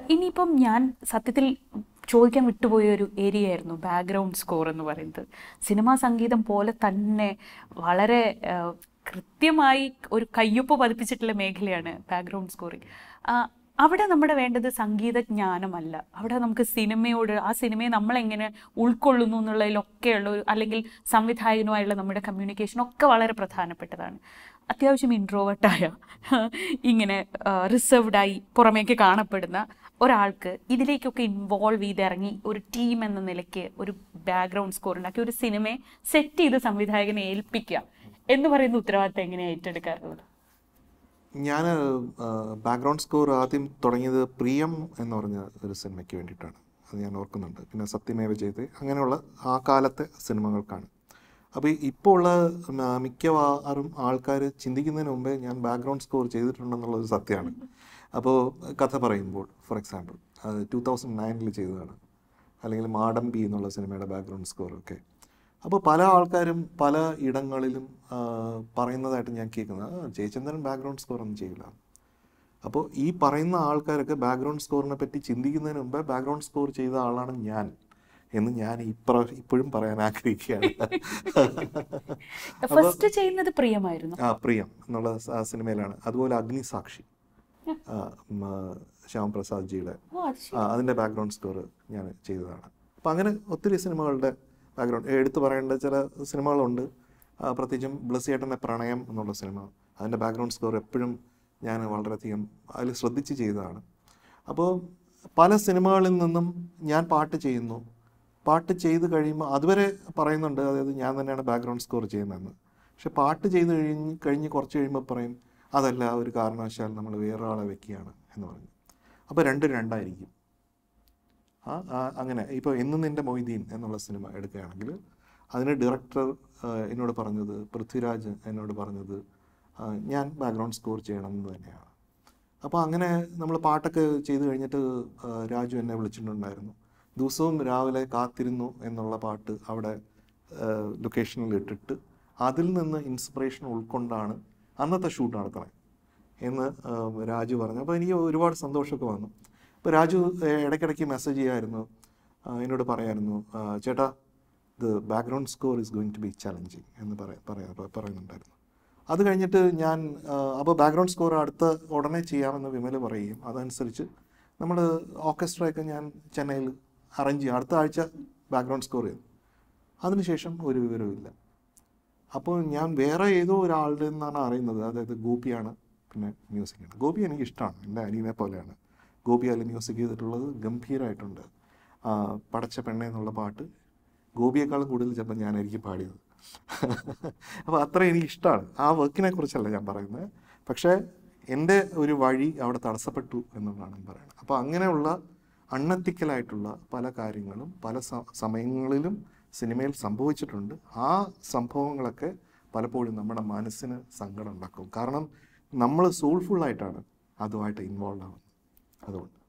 ഇനിയിപ്പം ഞാൻ സത്യത്തിൽ ചോദിക്കാൻ വിട്ടുപോയ ഒരു ഏരിയ ആയിരുന്നു ബാക്ക്ഗ്രൗണ്ട് സ്കോർ എന്ന് പറയുന്നത് സിനിമാ സംഗീതം പോലെ തന്നെ വളരെ ആ, കൃത്യമായി ഒരു കയ്യൊപ്പ് പതിപ്പിച്ചിട്ടുള്ള മേഖലയാണ് ബാക്ക്ഗ്രൗണ്ട് സ്കോറിങ് അവിടെ നമ്മുടെ വേണ്ടത് സംഗീത ജ്ഞാനമല്ല അവിടെ നമുക്ക് സിനിമയോട് ആ സിനിമയെ നമ്മളെങ്ങനെ ഉൾക്കൊള്ളുന്നു എന്നുള്ളതിലൊക്കെയുള്ള ഒരു അല്ലെങ്കിൽ സംവിധായകനുമായുള്ള നമ്മുടെ കമ്മ്യൂണിക്കേഷൻ ഒക്കെ വളരെ പ്രധാനപ്പെട്ടതാണ് അത്യാവശ്യം ഇൻട്രോവേർട്ടായ ഇങ്ങനെ റിസർവ്ഡായി പുറമേക്ക് കാണപ്പെടുന്ന ഒരാൾക്ക് ഇതിലേക്കൊക്കെ ഇൻവോൾവ് ചെയ്ത് ഇറങ്ങി ഒരു ടീം എന്ന നിലയ്ക്ക് ഒരു ബാക്ക്ഗ്രൗണ്ട് സ്കോർ ഉണ്ടാക്കി ഒരു സിനിമയെ സെറ്റ് ചെയ്ത് സംവിധായകനെ ഏൽപ്പിക്കുക എന്ന് പറയുന്ന ഉത്തരവാദിത്തം എങ്ങനെയാണ് ഏറ്റെടുക്കാറുള്ളത് ഞാൻ ബാക്ക്ഗ്രൗണ്ട് സ്കോർ ആദ്യം തുടങ്ങിയത് പ്രിയം എന്ന് പറഞ്ഞ ഒരു സിനിമയ്ക്ക് വേണ്ടിയിട്ടാണ് അത് ഞാൻ ഓർക്കുന്നുണ്ട് പിന്നെ സത്യമേവ ചെയ്ത് അങ്ങനെയുള്ള ആ കാലത്തെ സിനിമകൾക്കാണ് അപ്പോൾ ഇപ്പോൾ ഉള്ള മ- മിക്കവാറും ആൾക്കാർ ചിന്തിക്കുന്നതിന് മുമ്പേ ഞാൻ ബാക്ക്ഗ്രൗണ്ട് സ്കോർ ചെയ്തിട്ടുണ്ടെന്നുള്ളത് സത്യമാണ് അപ്പോൾ കഥ പറയുമ്പോൾ ഫോർ എക്സാമ്പിൾ അത് ടൂ തൗസൻഡ് നയനിൽ ചെയ്തതാണ് അല്ലെങ്കിൽ മാടമ്പി എന്നുള്ള സിനിമയുടെ ബാക്ക്ഗ്രൗണ്ട് സ്കോറൊക്കെ അപ്പോൾ പല ആൾക്കാരും പല ഇടങ്ങളിലും ആ, പറയുന്നതായിട്ട് ഞാൻ കേൾക്കുന്നത് "ആ, ജയചന്ദ്രൻ ബാക്ക്ഗ്രൗണ്ട് സ്കോർ ഒന്നും ചെയ്യില്ല അപ്പോൾ ഈ പറയുന്ന ആൾക്കാരൊക്കെ ബാക്ക്ഗ്രൗണ്ട് സ്കോറിനെ പറ്റി ചിന്തിക്കുന്നതിന് മുമ്പേ ബാക്ക്ഗ്രൗണ്ട് സ്കോർ ചെയ്ത ആളാണ് ഞാൻ എന്ന് ഞാൻ ഇപ്ര ഇപ്പോഴും പറയാൻ ആഗ്രഹിക്കുകയാണ് ഫസ്റ്റ് ചെയ്യുന്നത് പ്രിയമായിരുന്നു ആ പ്രിയം എന്നുള്ള സ- ആ സിനിമയിലാണ് അതുപോലെ അഗ്നിസാക്ഷി ആ, ഉം, ആ, ശ്യാമപ്രസാദ് ജിയുടെ ഓ അത് ശരി. ആ, അതിൻ്റെ ബാക്ക്ഗ്രൗണ്ട് സ്കോർ ഞാൻ ചെയ്തതാണ് അപ്പം അങ്ങനെ ഒത്തിരി സിനിമകളുടെ ബാക്ക്ഗ്രൗണ്ട് എടുത്തു പറയേണ്ട ചില സിനിമകളുണ്ട് ആ, പ്രത്യേകിച്ചും ബ്ലസ്സിയേട്ടൻ്റെ പ്രണയം എന്നുള്ള സിനിമ അതിൻ്റെ ബാക്ക്ഗ്രൗണ്ട് സ്കോർ എപ്പോഴും ഞാൻ വളരെയധികം അതിൽ ശ്രദ്ധിച്ച് ചെയ്തതാണ് അപ്പോൾ പല സിനിമകളിൽ നിന്നും ഞാൻ പാട്ട് ചെയ്യുന്നു പാട്ട് ചെയ്ത് കഴിയുമ്പോൾ അതുവരെ പറയുന്നുണ്ട് അതായത് ഞാൻ തന്നെയാണ് ബാക്ക്ഗ്രൗണ്ട് സ്കോർ ചെയ്യുന്നതെന്ന് പക്ഷെ പാട്ട് ചെയ്ത് കഴിഞ്ഞ് കഴിഞ്ഞ് കുറച്ച് കഴിയുമ്പോൾ പറയും അതല്ല ഒരു കാരണവശാൽ നമ്മൾ വേറെ ആളെ വെക്കുകയാണ് എന്ന് പറഞ്ഞു അപ്പോൾ രണ്ടും രണ്ടായിരിക്കും ആ ആ, അങ്ങനെ ഇപ്പോൾ എന്നും നിൻ്റെ മൊയ്തീൻ എന്നുള്ള സിനിമ എടുക്കുകയാണെങ്കിൽ അതിന് ഡയറക്ടർ എന്നോട് പറഞ്ഞത് പൃഥ്വിരാജ് എന്നോട് പറഞ്ഞത് ആ, ഞാൻ ബാക്ക്ഗ്രൗണ്ട് സ്കോർ ചെയ്യണം എന്ന് തന്നെയാണ് അപ്പോൾ അങ്ങനെ നമ്മൾ പാട്ടൊക്കെ ചെയ്ത് കഴിഞ്ഞിട്ട് ആ, രാജു എന്നെ വിളിച്ചിട്ടുണ്ടായിരുന്നു ദിവസവും രാവിലെ കാത്തിരുന്നു എന്നുള്ള പാട്ട് അവിടെ ലൊക്കേഷനിൽ ഇട്ടിട്ട് അതിൽ നിന്ന് ഇൻസ്പിറേഷൻ ഉൾക്കൊണ്ടാണ് അന്നത്തെ ഷൂട്ട് നടത്തണേ എന്ന് ആ, രാജു പറഞ്ഞു അപ്പോൾ എനിക്ക് ഒരുപാട് സന്തോഷമൊക്കെ വന്നു അപ്പോൾ രാജു ഏ, ഇടയ്ക്കിടയ്ക്ക് മെസ്സേജ് ചെയ്യായിരുന്നു ആ, എന്നോട് പറയായിരുന്നു ആ, ചേട്ടാ the background score is going to be challenging എന്ന് പറയാ പറയാ പറയുന്നുണ്ടായിരുന്നു അത് കഴിഞ്ഞിട്ട് ഞാൻ അപ്പോൾ ബാക്ക്ഗ്രൗണ്ട് സ്കോർ അടുത്ത ഉടനെ ചെയ്യാമെന്ന് വിമൽ പറയുകയും അതനുസരിച്ച് നമ്മൾ ഓർക്കസ്ട്രയൊക്കെ ഞാൻ ചെന്നൈയിൽ അറേഞ്ച് ചെയ്യും അടുത്ത ആഴ്ച ബാക്ക്ഗ്രൗണ്ട് സ്കോർ ചെയ്തു അതിനുശേഷം ഒരു വിവരവുമില്ല അപ്പോൾ ഞാൻ വേറെ ഏതോ ഒരാളുടെ നിന്നാണ് അറിയുന്നത് അതായത് ഗോപിയാണ് പിന്നെ മ്യൂസിക് ആണ് ഗോപി എനിക്ക് ഇഷ്ടമാണ് എൻ്റെ അനിയനെ പോലെയാണ് ഗോപി അതിൽ മ്യൂസിക് ചെയ്തിട്ടുള്ളത് ഗംഭീരമായിട്ടുണ്ട് ആ, പടച്ച പെണ്ണെ എന്നുള്ള പാട്ട് ഗോപിയേക്കാളും കൂടുതൽ ചിലപ്പോൾ ഞാനായിരിക്കും പാടിയത് അപ്പോൾ അത്ര എനിക്ക് ഇഷ്ടമാണ് ആ വർക്കിനെ കുറിച്ചല്ല ഞാൻ പറയുന്നത് പക്ഷേ എൻ്റെ ഒരു വഴി അവിടെ തടസ്സപ്പെട്ടു എന്നുള്ളതാണ് ഞാൻ പറയുന്നത് അപ്പോൾ അങ്ങനെയുള്ള അണ്ണത്തിക്കലായിട്ടുള്ള പല കാര്യങ്ങളും പല സ- സമയങ്ങളിലും സിനിമയിൽ സംഭവിച്ചിട്ടുണ്ട് ആ സംഭവങ്ങളൊക്കെ പലപ്പോഴും നമ്മുടെ മനസ്സിന് സങ്കടം ഉണ്ടാക്കും കാരണം നമ്മൾ സോൾഫുള്ളായിട്ടാണ് അതുമായിട്ട് ഇൻവോൾവ് ആവുന്നത് അതുകൊണ്ട്